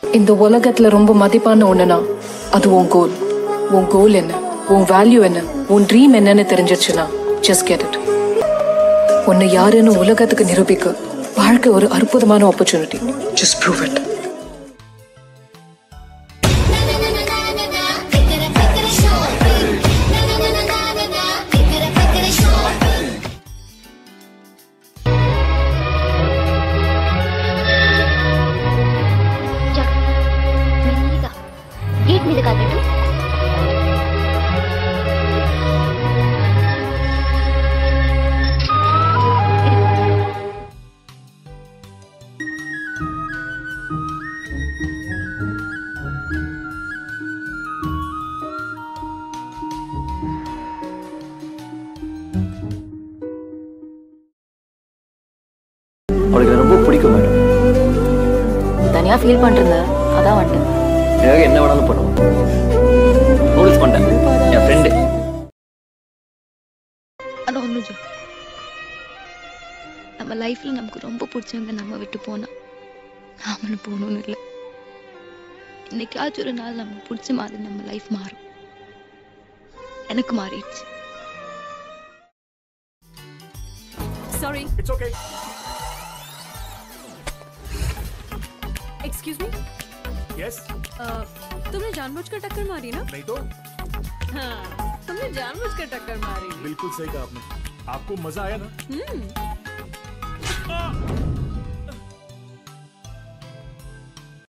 இந்த உலகத்துல ரொம்ப மதிப்பான ஒண்ணுனா அது உன் கோல் உன் கோல் என்ன உன் வேல்யூ என்ன உன் ட்ரீம் என்னன்னு தெரிஞ்சிருச்சுன்னா ஜஸ்ட் கெட் இட் உன்னை யாருன்னு உலகத்துக்கு நிரூபிக்க வாழ்க்கை ஒரு அற்புதமான ஆப்பர்ச்சுனிட்டி ஜஸ்ட் ப்ரூவ் இட் మెల్లిగా గేట్ మీద కాదండు அவளுக்கு ரொம்ப பிடிக்கும் மேடம் தனியா ஃபீல் பண்றேன் அதான் வந்துட்டேன் எனக்காக என்ன வேணாலும் பண்ணுவோம் நோட்டீஸ் பண்ணிட்டேன் என் ஃப்ரெண்டு ஆனா ஒன்று ஜோ நம்ம லைஃப்ல நமக்கு ரொம்ப பிடிச்சவங்க நம்ம விட்டு போனா நாமளும் போகணும்னு இல்லை இன்னைக்காச்சும் ஒரு நாள் நம்ம பிடிச்ச மாதிரி நம்ம லைஃப் மாறும் எனக்கு மாறிடுச்சு Sorry. It's okay. Excuse me. Yes. Uh, तुमने जानबूझकर टक्कर मारी ना नहीं तो हाँ तुमने जानबूझकर टक्कर मारी बिल्कुल सही कहा आपने आपको मजा आया ना हम्म